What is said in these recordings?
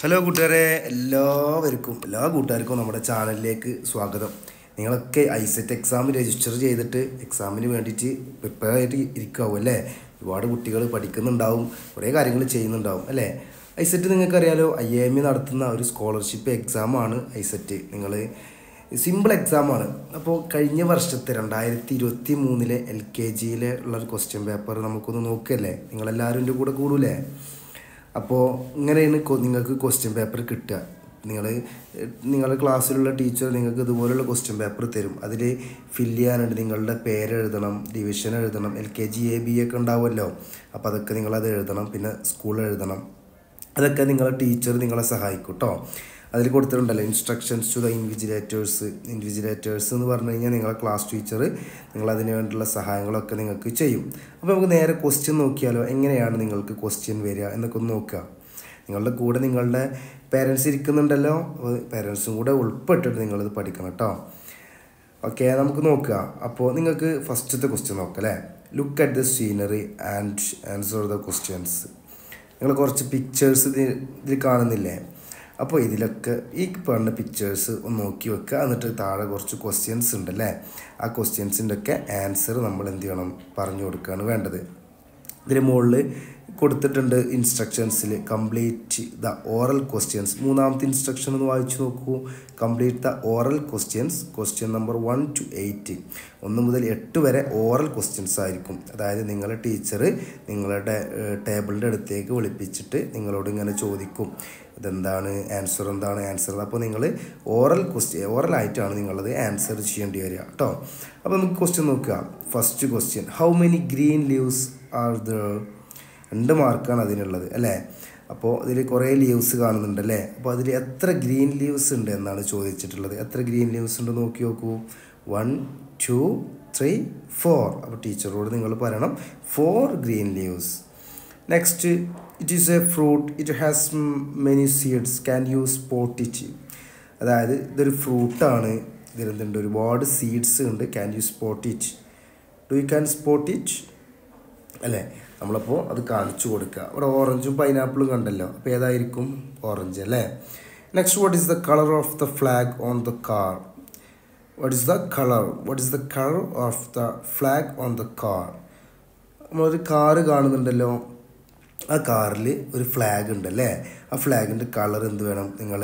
hello കൂട്ടുകാരെ എല്ലാവർക്കും എല്ലാ കൂട്ടുകാർക്കും നമ്മുടെ ചാനലിലേക്ക് സ്വാഗതം നിങ്ങളൊക്കെ ഐസെറ്റ് എക്സാം രജിസ്റ്റർ ചെയ്തിട്ട് എക്സാമിന് വേണ്ടിയിട്ട് പ്രിപ്പയർ ആയിട്ട് ഇരിക്കാവും അല്ലേ ഒരുപാട് കുട്ടികൾ പഠിക്കുന്നുണ്ടാവും കുറേ കാര്യങ്ങൾ ചെയ്യുന്നുണ്ടാവും അല്ലേ ഐസെറ്റ് നിങ്ങൾക്കറിയാലോ ഐ എം ഇ നടത്തുന്ന ഒരു സ്കോളർഷിപ്പ് എക്സാമാണ് ഐസെറ്റ് നിങ്ങൾ സിമ്പിൾ എക്സാമാണ് അപ്പോൾ കഴിഞ്ഞ വർഷത്തെ രണ്ടായിരത്തി ഇരുപത്തി മൂന്നിലെ എൽ കെ ജിയിലെ ഉള്ള ഒരു ക്വസ്റ്റ്യൻ പേപ്പർ നമുക്കൊന്ന് നോക്കുകയല്ലേ നിങ്ങളെല്ലാവരും എൻ്റെ കൂടെ കൂടൂലേ അപ്പോൾ ഇങ്ങനെയാണ് കൊ- നിങ്ങൾക്ക് ക്വസ്റ്റ്യൻ പേപ്പർ കിട്ടുക നിങ്ങൾ നിങ്ങളുടെ ക്ലാസ്സിലുള്ള ടീച്ചർ നിങ്ങൾക്ക് ഇതുപോലുള്ള ക്വസ്റ്റ്യൻ പേപ്പർ തരും അതിൽ ഫില്ല് ചെയ്യാനുണ്ട് നിങ്ങളുടെ പേര് എഴുതണം ഡിവിഷൻ എഴുതണം L K G A B ഒക്കെ ഉണ്ടാവുമല്ലോ അപ്പോൾ അതൊക്കെ നിങ്ങളത് എഴുതണം പിന്നെ സ്കൂൾ എഴുതണം അതൊക്കെ നിങ്ങളെ ടീച്ചർ നിങ്ങളെ സഹായിക്കും കേട്ടോ അതിൽ കൊടുത്തിട്ടുണ്ടല്ലോ instructions to the invigilators invigilators എന്ന് പറഞ്ഞു കഴിഞ്ഞാൽ നിങ്ങളെ ക്ലാസ് ടീച്ചർ നിങ്ങൾ അതിന് വേണ്ടിയുള്ള സഹായങ്ങളൊക്കെ നിങ്ങൾക്ക് ചെയ്യും അപ്പോൾ നമുക്ക് നേരെ ക്വസ്റ്റ്യൻ നോക്കിയാലോ എങ്ങനെയാണ് നിങ്ങൾക്ക് ക്വസ്റ്റ്യൻ വരിക എന്നൊക്കെ ഒന്ന് നോക്കുക നിങ്ങളുടെ കൂടെ നിങ്ങളുടെ പേരൻസ് ഇരിക്കുന്നുണ്ടല്ലോ പേരൻസും കൂടെ ഉൾപ്പെട്ടിട്ട് നിങ്ങളിത് പഠിക്കണം കേട്ടോ ഓക്കെ നമുക്ക് നോക്കുക അപ്പോൾ നിങ്ങൾക്ക് ഫസ്റ്റത്തെ ക്വസ്റ്റ്യൻ നോക്കാം അല്ലേ look at the scenery and answer the questions നിങ്ങൾ കുറച്ച് പിക്ചേഴ്സ് ഇതിൽ ഇതിൽ കാണുന്നില്ലേ അപ്പോൾ ഇതിലൊക്കെ ഈ പറഞ്ഞ പിക്ചേഴ്സ് ഒന്ന് നോക്കി വെക്കുക എന്നിട്ട് താഴെ കുറച്ച് ക്വസ്റ്റ്യൻസ് ഉണ്ടല്ലേ ആ ക്വസ്റ്റ്യൻസിൻ്റെ ഒക്കെ ആൻസർ നമ്മൾ എന്ത് ചെയ്യണം പറഞ്ഞു കൊടുക്കുകയാണ് വേണ്ടത് ഇതിന് മുകളിൽ കൊടുത്തിട്ടുണ്ട് ഇൻസ്ട്രക്ഷൻസിൽ കംപ്ലീറ്റ് ദ ഓറൽ ക്വസ്റ്റ്യൻസ് മൂന്നാമത്തെ ഇൻസ്ട്രക്ഷൻ ഒന്ന് വായിച്ചു നോക്കൂ complete the oral questions question number one two eight ഒന്ന് മുതൽ എട്ട് വരെ ഓറൽ ക്വസ്റ്റ്യൻസ് ആയിരിക്കും അതായത് നിങ്ങളുടെ ടീച്ചർ നിങ്ങളുടെ ടേബിളിൻ്റെ അടുത്തേക്ക് വിളിപ്പിച്ചിട്ട് നിങ്ങളോട് ഇങ്ങനെ ചോദിക്കും ഇതെന്താണ് ആൻസർ എന്താണ് ആൻസർ അപ്പോൾ നിങ്ങൾ ഓറൽ ക്വസ്റ്റ്യൻ ഓറൽ ആയിട്ടാണ് നിങ്ങളത് ആൻസർ ചെയ്യേണ്ടി വരിക കേട്ടോ അപ്പോൾ നമുക്ക് ക്വസ്റ്റ്യൻ നോക്കുക first question how many green leaves are the രണ്ട് മാർക്കാണ് അതിനുള്ളത് അല്ലേ അപ്പോൾ ഇതിൽ കുറേ ലീവ്സ് കാണുന്നുണ്ട് അല്ലേ അപ്പോൾ അതിൽ എത്ര ഗ്രീൻ ലീവ്സ് ഉണ്ട് എന്നാണ് ചോദിച്ചിട്ടുള്ളത് എത്ര ഗ്രീൻ ലീവ്സ് ഉണ്ട് നോക്കി നോക്കൂ വൺ ടു ത്രീ ഫോർ അപ്പോൾ ടീച്ചറോട് നിങ്ങൾ പറയണം four green leaves next it is a fruit it has many seeds can you spot it അതായത് ഇതൊരു ഫ്രൂട്ടാണ് ഇതിലെന്തുണ്ട് ഒരുപാട് സീഡ്സ് ഉണ്ട് can you spot it do you can spot it അല്ലേ നമ്മളപ്പോൾ അത് കാണിച്ചു കൊടുക്കുക ഇവിടെ ഓറഞ്ചും പൈനാപ്പിളും കണ്ടല്ലോ അപ്പോൾ ഏതായിരിക്കും ഓറഞ്ച് അല്ലേ next what is the colour of the flag on the car what is the colour what is the colour of the flag on the car നമ്മളൊരു കാറ് കാണുന്നുണ്ടല്ലോ ആ കാറിൽ ഒരു ഫ്ലാഗ് ഉണ്ട് അല്ലേ ആ ഫ്ലാഗിൻ്റെ കളർ എന്ത് വേണം നിങ്ങൾ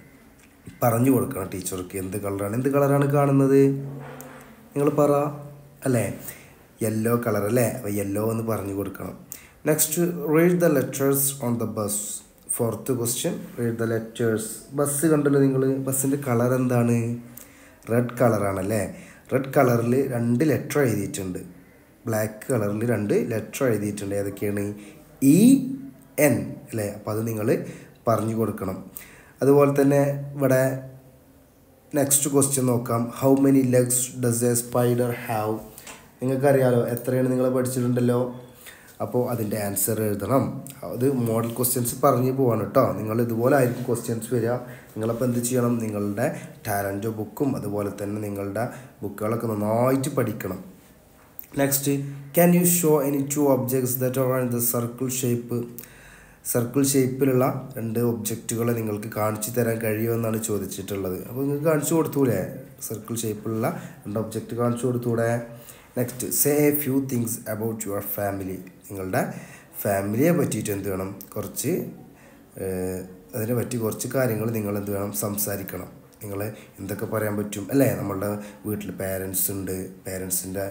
പറഞ്ഞു കൊടുക്കണം ടീച്ചർക്ക് എന്ത് കളറാണ് എന്ത് കളറാണ് കാണുന്നത് നിങ്ങൾ പറ അല്ലേ യെല്ലോ കളർ അല്ലേ അപ്പോൾ യെല്ലോ എന്ന് പറഞ്ഞു കൊടുക്കണം next read the letters on the bus fourth question read the letters bus കണ്ടല്ലോ നിങ്ങൾ ബസ്സിൻ്റെ കളർ എന്താണ് റെഡ് കളറാണല്ലേ റെഡ് കളറിൽ രണ്ട് ലെറ്റർ എഴുതിയിട്ടുണ്ട് ബ്ലാക്ക് കളറിൽ രണ്ട് ലെറ്റർ എഴുതിയിട്ടുണ്ട് ഏതൊക്കെയാണ് ഇ എൻ അല്ലേ അപ്പോൾ അത് നിങ്ങൾ പറഞ്ഞു കൊടുക്കണം അതുപോലെ തന്നെ ഇവിടെ നെക്സ്റ്റ് ക്വസ്റ്റ്യൻ നോക്കാം how many legs does a spider have നിങ്ങൾക്കറിയാലോ എത്രയാണ് നിങ്ങൾ പഠിച്ചിട്ടുണ്ടല്ലോ അപ്പോൾ അതിൻ്റെ ആൻസർ എഴുതണം അത് മോഡൽ ക്വസ്റ്റ്യൻസ് പറഞ്ഞു പോവാണ് കേട്ടോ നിങ്ങൾ ഇതുപോലെ ആയിരിക്കും ക്വസ്റ്റ്യൻസ് വരിക നിങ്ങളപ്പോൾ എന്ത് ചെയ്യണം നിങ്ങളുടെ ടാലൻറ്റ് ബുക്കും അതുപോലെ തന്നെ നിങ്ങളുടെ ബുക്കുകളൊക്കെ നന്നായിട്ട് പഠിക്കണം next can you show any two objects that are in the circle shape circle ഷേപ്പിലുള്ള രണ്ട് ഒബ്ജക്റ്റുകൾ നിങ്ങൾക്ക് കാണിച്ചു തരാൻ കഴിയുമെന്നാണ് ചോദിച്ചിട്ടുള്ളത് അപ്പോൾ നിങ്ങൾക്ക് കാണിച്ചു കൊടുത്തൂലേ സർക്കിൾ ഷേപ്പിലുള്ള രണ്ട് ഒബ്ജക്റ്റ് കാണിച്ചു കൊടുത്തൂടെ next say a few things about your family നിങ്ങളുടെ ഫാമിലിയെ പറ്റിയിട്ട് എന്ത് വേണം കുറച്ച് ഏഹ്, അതിനെ പറ്റി കുറച്ച് കാര്യങ്ങൾ നിങ്ങൾ എന്ത് വേണം സംസാരിക്കണം നിങ്ങൾ എന്തൊക്കെ പറയാൻ പറ്റും അല്ലേ നമ്മളുടെ വീട്ടിൽ പേരൻസ് ഉണ്ട് പേരൻസിൻ്റെ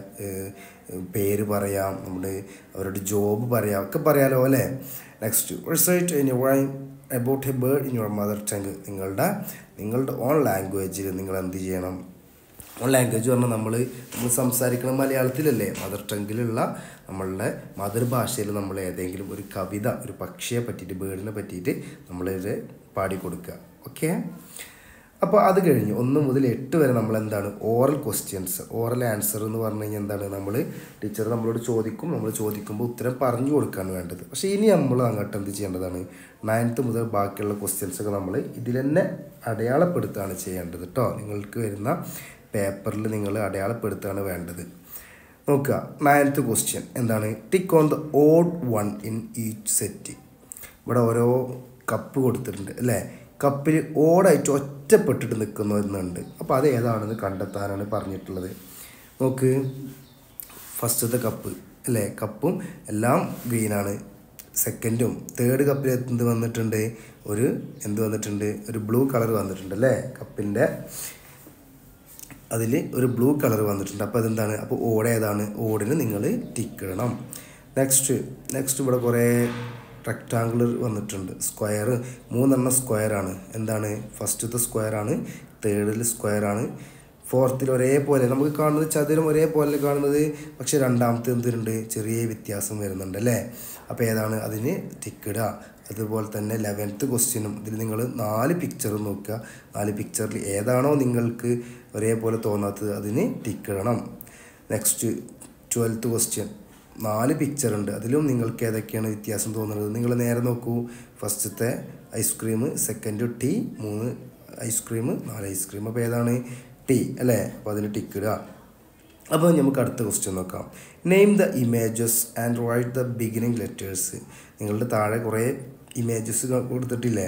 പേര് പറയാം നമ്മുടെ അവരുടെ ജോബ് പറയാം ഒക്കെ പറയാലോ അല്ലേ next recite in your about a bird in your mother tongue നിങ്ങളുടെ നിങ്ങളുടെ ഓൺ ലാംഗ്വേജിൽ നിങ്ങൾ എന്ത് ചെയ്യണം ഓൺ ലാംഗ്വേജ് പറഞ്ഞാൽ നമ്മൾ നമ്മൾ സംസാരിക്കണം മലയാളത്തിലല്ലേ മദർ ടങ്ങിലുള്ള നമ്മളുടെ മാതൃഭാഷയിൽ നമ്മൾ ഏതെങ്കിലും ഒരു കവിത ഒരു പക്ഷിയെ പറ്റിയിട്ട് ബേർഡിനെ പറ്റിയിട്ട് നമ്മളിത് പാടിക്കൊടുക്കുക ഓക്കെ അപ്പോൾ അത് കഴിഞ്ഞ് ഒന്ന് മുതൽ എട്ട് വരെ നമ്മൾ എന്താണ് ഓറൽ ക്വസ്റ്റ്യൻസ് ഓറൽ ആൻസർ എന്ന് പറഞ്ഞു കഴിഞ്ഞാൽ എന്താണ് നമ്മൾ ടീച്ചർ നമ്മളോട് ചോദിക്കും നമ്മൾ ചോദിക്കുമ്പോൾ ഉത്തരം പറഞ്ഞു കൊടുക്കുകയാണ് വേണ്ടത് പക്ഷേ ഇനി നമ്മൾ അങ്ങോട്ട് എന്ത് ചെയ്യേണ്ടതാണ് നയൻത്ത് മുതൽ ബാക്കിയുള്ള ക്വസ്റ്റ്യൻസ് ഒക്കെ നമ്മൾ ഇതിൽ തന്നെ അടയാളപ്പെടുത്തുകയാണ് ചെയ്യേണ്ടത് കേട്ടോ നിങ്ങൾക്ക് വരുന്ന പേപ്പറിൽ നിങ്ങൾ അടയാളപ്പെടുത്തുകയാണ് വേണ്ടത് നോക്കുക നയൻത്ത് ക്വസ്റ്റ്യൻ എന്താണ് tick on the odd one in each set ഇവിടെ ഓരോ കപ്പ് കൊടുത്തിട്ടുണ്ട് അല്ലേ കപ്പിൽ ഓടായിട്ട് ഒറ്റപ്പെട്ടിട്ട് നിൽക്കുന്ന ഒന്നുണ്ട് അപ്പോൾ അത് ഏതാണെന്ന് കണ്ടെത്താനാണ് പറഞ്ഞിട്ടുള്ളത് നോക്ക് ഫസ്റ്റത്തെ കപ്പ് അല്ലേ കപ്പും എല്ലാം ഗ്രീനാണ് സെക്കൻഡും തേർഡ് കപ്പിൽ എന്ത് വന്നിട്ടുണ്ട് ഒരു എന്ത് വന്നിട്ടുണ്ട് ഒരു ബ്ലൂ കളർ വന്നിട്ടുണ്ട് അല്ലേ കപ്പിൻ്റെ അതിൽ ഒരു ബ്ലൂ കളർ വന്നിട്ടുണ്ട് അപ്പോൾ അതെന്താണ് അപ്പോൾ ഓട് ഏതാണ് ഓടിന് നിങ്ങൾ ടിക്ക് ഇടണം നെക്സ്റ്റ് നെക്സ്റ്റ് ഇവിടെ കുറേ റെക്റ്റാങ്കുലർ വന്നിട്ടുണ്ട് സ്ക്വയർ മൂന്നെണ്ണം സ്ക്വയറാണ് എന്താണ് ഫസ്റ്റത്തെ സ്ക്വയറാണ് തേർഡിൽ സ്ക്വയറാണ് ഫോർത്തിൽ ഒരേപോലെ നമുക്ക് കാണുന്നത് ചതുരം ഒരേപോലെ കാണുന്നത് പക്ഷേ രണ്ടാമത്തെ എന്തിനുണ്ട് ചെറിയ വ്യത്യാസം വരുന്നുണ്ട് അല്ലേ അപ്പോൾ ഏതാണ് അതിന് ടിക്കിടുക അതുപോലെ തന്നെ ലെവൻത്ത് ക്വസ്റ്റ്യനും ഇതിൽ നിങ്ങൾ നാല് പിക്ചർ നോക്കുക നാല് പിക്ചറിൽ ഏതാണോ നിങ്ങൾക്ക് ഒരേപോലെ തോന്നാത്തത് അതിന് ടിക്കിടണം നെക്സ്റ്റ് ട്വൽത്ത് ക്വസ്റ്റ്യൻ നാല് പിക്ചർ ഉണ്ട് അതിലും നിങ്ങൾക്ക് ഏതൊക്കെയാണ് വ്യത്യാസം തോന്നുന്നത് നിങ്ങൾ നേരെ നോക്കൂ ഫസ്റ്റത്തെ ഐസ്ക്രീം സെക്കൻഡ് ടീ മൂന്ന് ഐസ്ക്രീം നാല് ഐസ്ക്രീം അപ്പോൾ ഏതാണ് ടീ അല്ലേ അപ്പോൾ അതിന് ടിക്ക് ഇടുക അപ്പോൾ നമുക്ക് അടുത്ത ക്വസ്റ്റ്യൻ നോക്കാം name the images and write the beginning letters നിങ്ങളുടെ താഴെ കുറേ ഇമേജസ് കൊടുത്തിട്ടില്ലേ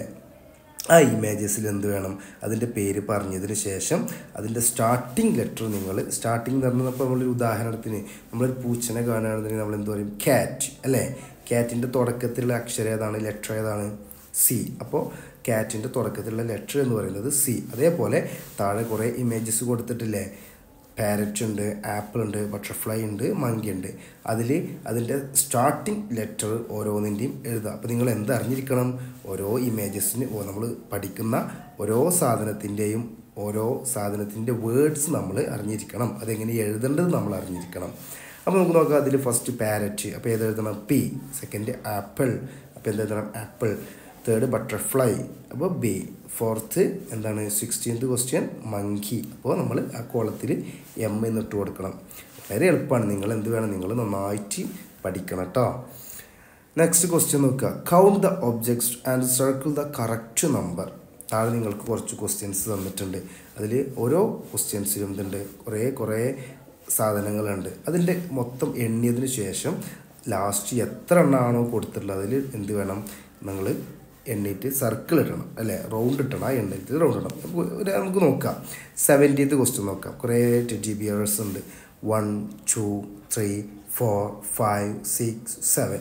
ആ ഇമേജസിൽ എന്ത് വേണം അതിൻ്റെ പേര് പറഞ്ഞതിന് ശേഷം അതിൻ്റെ സ്റ്റാർട്ടിങ് ലെറ്റർ നിങ്ങൾ സ്റ്റാർട്ടിങ് എന്ന് പറഞ്ഞപ്പോൾ നമ്മളൊരു ഉദാഹരണത്തിന് നമ്മളൊരു പൂച്ചനെ കാണുകയാണെന്നുണ്ടെങ്കിൽ നമ്മൾ എന്ത് പറയും ക്യാറ്റ് അല്ലേ ക്യാറ്റിൻ്റെ തുടക്കത്തിലുള്ള അക്ഷരം ഏതാണ് ലെറ്റർ ഏതാണ് സി അപ്പോൾ ക്യാറ്റിൻ്റെ തുടക്കത്തിലുള്ള ലെറ്റർ എന്ന് പറയുന്നത് സി അതേപോലെ താഴെ കുറേ ഇമേജസ് കൊടുത്തിട്ടില്ലേ പാരറ്റ് ഉണ്ട് ആപ്പിൾ ഉണ്ട് ബട്ടർഫ്ലൈ ഉണ്ട് മങ്കി ഉണ്ട് അതിൽ അതിൻ്റെ സ്റ്റാർട്ടിങ് ലെറ്റർ ഓരോന്നിൻ്റെയും എഴുതുക അപ്പോൾ നിങ്ങൾ എന്ത് അറിഞ്ഞിരിക്കണം ഓരോ ഇമേജസിന് നമ്മൾ പഠിക്കുന്ന ഓരോ സാധനത്തിൻ്റെയും ഓരോ സാധനത്തിൻ്റെ വേർഡ്സ് നമ്മൾ അറിഞ്ഞിരിക്കണം അതെങ്ങനെ എഴുതേണ്ടത് നമ്മൾ അറിഞ്ഞിരിക്കണം അപ്പോൾ നമുക്ക് നോക്കാം അതിൽ ഫസ്റ്റ് പാരറ്റ് അപ്പോൾ ഏത് എഴുതണം പി സെക്കൻഡ് ആപ്പിൾ അപ്പോൾ എന്ത് എഴുതണം ആപ്പിൾ തേർഡ് ബട്ടർഫ്ലൈ അപ്പോൾ ബി ഫോർത്ത് എന്താണ് സിക്സ്റ്റീൻത് ക്വസ്റ്റ്യൻ മങ്കി അപ്പോൾ നമ്മൾ ആ കോളത്തിൽ എം എന്നിട്ട് കൊടുക്കണം വളരെ എളുപ്പമാണ് നിങ്ങൾ എന്ത് വേണം നിങ്ങൾ നന്നായിട്ട് പഠിക്കണം കേട്ടോ നെക്സ്റ്റ് ക്വസ്റ്റ്യൻ നോക്കുക count the objects and circle the correct number താഴെ നിങ്ങൾക്ക് കുറച്ച് ക്വസ്റ്റ്യൻസ് തന്നിട്ടുണ്ട് അതിൽ ഓരോ ക്വസ്റ്റ്യൻസിലും എന്തുണ്ട് കുറേ കുറേ സാധനങ്ങളുണ്ട് അതിൻ്റെ മൊത്തം എണ്ണിയതിന് ശേഷം ലാസ്റ്റ് എത്ര എണ്ണമാണോ കൊടുത്തിട്ടുള്ളത് അതിൽ എന്ത് വേണം നിങ്ങൾ എണ്ണീറ്റ് സർക്കിൾ ഇടണം അല്ലേ റൗണ്ട് ഇട്ടണം ആ എണ്ണീറ്റ് റൗണ്ട് ഇടണം അപ്പോൾ ഒരു നമുക്ക് നോക്കാം സെവൻറ്റീത്ത് ക്വസ്റ്റ്യൻ നോക്കാം കുറേ ടെഡി ബിയേഴ്സ് ഉണ്ട് one two three four five six seven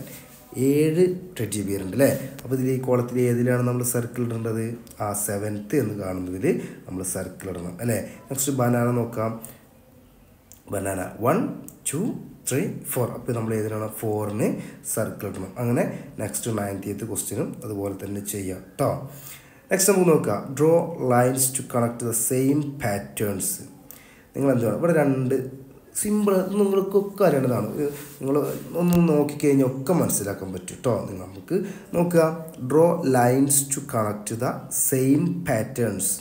ഏഴ് ടെഡി ബിയർ ഉണ്ട് അല്ലേ അപ്പോൾ ഇതിൽ ഈ കോളത്തിൽ ഏതിലാണ് നമ്മൾ സർക്കിൾ ഇടേണ്ടത് ആ സെവൻത്ത് എന്ന് കാണുന്നതിൽ നമ്മൾ സർക്കിൾ ഇടണം അല്ലേ നെക്സ്റ്റ് ബനാന നോക്കാം banana one two three four അപ്പോൾ നമ്മൾ ഏതിനാണ് ഫോറിന് സർക്കിൾ ഇടണം അങ്ങനെ നെക്സ്റ്റ് നയൻറ്റീത്ത് ക്വസ്റ്റ്യനും അതുപോലെ തന്നെ ചെയ്യാം കേട്ടോ നെക്സ്റ്റ് നമുക്ക് നോക്കാം draw lines to connect the same patterns നിങ്ങൾ എന്താണ് ഇവിടെ രണ്ട് സിമ്പിൾ നിങ്ങൾക്കൊക്കെ അറിയേണ്ടതാണ് നിങ്ങൾ ഒന്ന് നോക്കിക്കഴിഞ്ഞാൽ ഒക്കെ മനസ്സിലാക്കാൻ പറ്റും കേട്ടോ നമുക്ക് നോക്കുക draw lines to connect the same patterns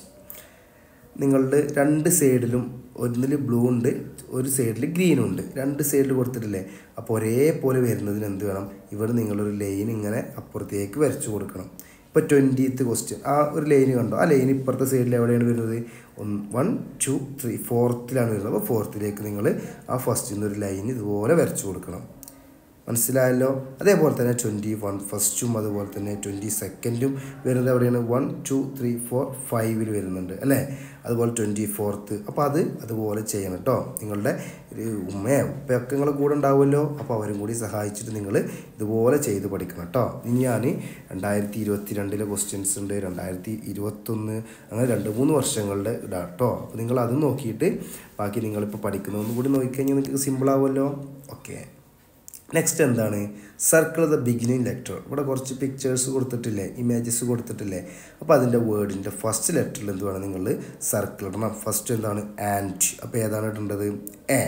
നിങ്ങളുടെ രണ്ട് സൈഡിലും ഒന്നിൽ ബ്ലൂ ഉണ്ട് ഒരു സൈഡിൽ ഗ്രീനും ഉണ്ട് രണ്ട് സൈഡിൽ കൊടുത്തിട്ടില്ലേ അപ്പോൾ ഒരേപോലെ വരുന്നതിന് എന്ത് വേണം ഇവിടെ നിങ്ങളൊരു ലൈൻ ഇങ്ങനെ അപ്പുറത്തേക്ക് വരച്ചു കൊടുക്കണം ഇപ്പോൾ ട്വൻറ്റീത്ത് ക്വസ്റ്റ്യൻ ആ ഒരു ലൈൻ കണ്ടോ ആ ലൈൻ ഇപ്പുറത്തെ സൈഡിൽ എവിടെയാണ് വരുന്നത് ഒന്ന് വൺ ടു ത്രീ ഫോർത്തിലാണ് വരുന്നത് അപ്പോൾ ഫോർത്തിലേക്ക് നിങ്ങൾ ആ ഫസ്റ്റിൽ നിന്ന് ഒരു ലൈൻ ഇതുപോലെ വരച്ചു കൊടുക്കണം മനസ്സിലായല്ലോ അതേപോലെ തന്നെ ട്വൻറ്റി വൺ ഫസ്റ്റും അതുപോലെ തന്നെ ട്വൻറ്റി സെക്കൻഡും വരുന്നത് എവിടെയാണ് വൺ ടു ത്രീ ഫോർ ഫൈവിൽ വരുന്നുണ്ട് അല്ലേ അതുപോലെ ട്വൻറ്റി ഫോർത്ത് അപ്പോൾ അത് അതുപോലെ ചെയ്യണം കേട്ടോ നിങ്ങളുടെ ഒരു ഉമ്മയോ ഉപ്പയൊക്കെ നിങ്ങളെ കൂടെ ഉണ്ടാവുമല്ലോ അപ്പോൾ അവരും കൂടി സഹായിച്ചിട്ട് നിങ്ങൾ ഇതുപോലെ ചെയ്ത് പഠിക്കണം കേട്ടോ ഇനി ഞാൻ രണ്ടായിരത്തി ഇരുപത്തി രണ്ടിലെ ക്വസ്റ്റ്യൻസ് ഉണ്ട് രണ്ടായിരത്തി ഇരുപത്തൊന്ന് അങ്ങനെ രണ്ട് മൂന്ന് വർഷങ്ങളുടെ ഇടാം കേട്ടോ അപ്പോൾ നിങ്ങൾ അത് നോക്കിയിട്ട് ബാക്കി നിങ്ങളിപ്പോൾ പഠിക്കുന്നതൊന്നും കൂടി നോക്കിക്കഴിഞ്ഞാൽ നിങ്ങൾക്ക് സിമ്പിളാവുമല്ലോ ഓക്കെ നെക്സ്റ്റ് എന്താണ് സർക്കിൾ ദ ബിഗിനിങ് ലെറ്റർ ഇവിടെ കുറച്ച് പിക്ചേഴ്സ് കൊടുത്തിട്ടില്ലേ ഇമേജസ് കൊടുത്തിട്ടില്ലേ അപ്പോൾ അതിൻ്റെ വേർഡിൻ്റെ ഫസ്റ്റ് ലെറ്ററിൽ എന്ത് വേണം നിങ്ങൾ സർക്കിൾ ഇടണം ഫസ്റ്റ് എന്താണ് ആൻഡ് അപ്പോൾ ഏതാണ് ഇടേണ്ടത് എ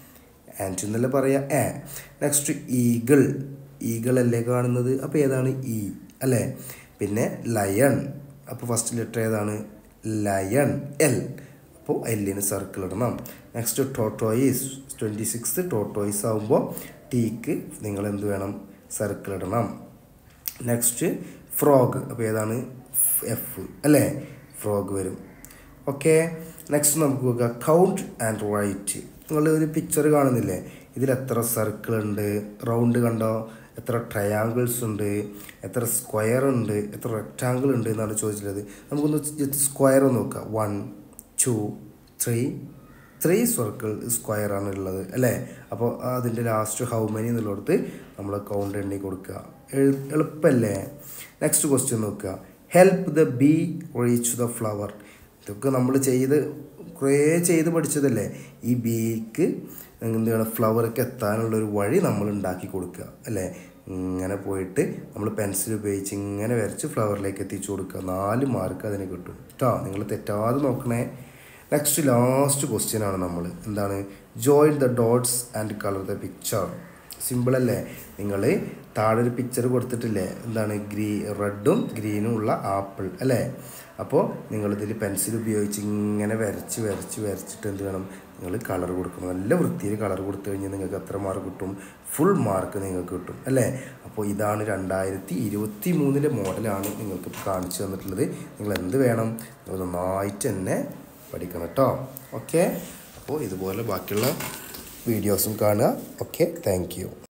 ആൻഡ് എന്നല്ലേ പറയാം എ നെക്സ്റ്റ് ഈഗിൾ ഈഗിൾ അല്ലേ കാണുന്നത് അപ്പോൾ ഏതാണ് ഇ അല്ലേ പിന്നെ ലയൺ അപ്പോൾ ഫസ്റ്റ് ലെറ്റർ ഏതാണ് ലയൺ എൽ അപ്പോൾ എല്ലിന് സർക്കിൾ ഇടണം next tortoise twenty six tortoise ആകുമ്പോൾ ടീക്ക് നിങ്ങൾ എന്ത് വേണം സർക്കിൾ ഇടണം നെക്സ്റ്റ് ഫ്രോഗ് അപ്പോൾ ഏതാണ് എഫ് അല്ലേ ഫ്രോഗ് വരും ഓക്കെ നെക്സ്റ്റ് നമുക്ക് നോക്കുക കൗണ്ട് ആൻഡ് റൈറ്റ് നിങ്ങൾ ഒരു പിക്ചർ കാണുന്നില്ലേ ഇതിൽ എത്ര സർക്കിൾ ഉണ്ട് റൗണ്ട് കണ്ടോ എത്ര ട്രയാങ്കിൾസ് ഉണ്ട് എത്ര സ്ക്വയർ ഉണ്ട് എത്ര റെക്റ്റാങ്കിൾ ഉണ്ട് എന്നാണ് ചോദിച്ചിട്ടുള്ളത് നമുക്കൊന്ന് ജസ്റ്റ് സ്ക്വയർ നോക്കാം one two three three circle square ആണ് ഉള്ളത് അല്ലേ അപ്പോൾ അതിൻ്റെ ലാസ്റ്റ് ഹൗ മെനി എന്നുള്ളിടത്ത് നമ്മൾ കൗണ്ട് എണ്ണി കൊടുക്കുക എളു- എളുപ്പമല്ലേ നെക്സ്റ്റ് ക്വസ്റ്റ്യൻ നോക്കുക help the bee reach the flower ഇതൊക്കെ നമ്മൾ ചെയ്ത് കുറേ ചെയ്ത് പഠിച്ചതല്ലേ ഈ ബീക്ക് എന്താണ് ഫ്ലവർക്ക് എത്താനുള്ള ഒരു വഴി നമ്മൾ ഉണ്ടാക്കി കൊടുക്കുക അല്ലേ ഇങ്ങനെ പോയിട്ട് നമ്മൾ പെൻസിൽ ഉപയോഗിച്ച് ഇങ്ങനെ വരച്ച് ഫ്ലവറിലേക്ക് എത്തിച്ചു കൊടുക്കുക നാല് മാർക്ക് അതിന് കിട്ടും കേട്ടോ നിങ്ങൾ തെറ്റാതെ നോക്കണേ നെക്സ്റ്റ് ലാസ്റ്റ് ക്വസ്റ്റ്യൻ ആണ് നമ്മൾ എന്താണ് join the dots and colour the picture simple അല്ലേ നിങ്ങൾ താഴെ ഒരു പിക്ചർ കൊടുത്തിട്ടില്ലേ എന്താണ് ഗ്രീ റെഡും ഗ്രീനും ഉള്ള ആപ്പിൾ അല്ലേ അപ്പോൾ നിങ്ങളിതിൽ പെൻസിൽ ഉപയോഗിച്ച് ഇങ്ങനെ വരച്ച് വരച്ച് വരച്ചിട്ട് എന്ത് വേണം നിങ്ങൾ കളർ കൊടുക്കണം നല്ല വൃത്തിയിൽ കളർ കൊടുത്തു കഴിഞ്ഞാൽ നിങ്ങൾക്ക് എത്ര മാർക്ക് കിട്ടും ഫുൾ മാർക്ക് നിങ്ങൾക്ക് കിട്ടും അല്ലേ അപ്പോൾ ഇതാണ് രണ്ടായിരത്തി ഇരുപത്തി മൂന്നിലെ മോഡലാണ് നിങ്ങൾക്ക് കാണിച്ചു തന്നിട്ടുള്ളത് നിങ്ങൾ എന്ത് വേണം നിങ്ങൾ നന്നായിട്ട് തന്നെ പഠിക്കണം കേട്ടോ ഓക്കെ അപ്പോൾ ഇതുപോലെ ബാക്കിയുള്ള വീഡിയോസും കാണുക ഓക്കെ താങ്ക് യു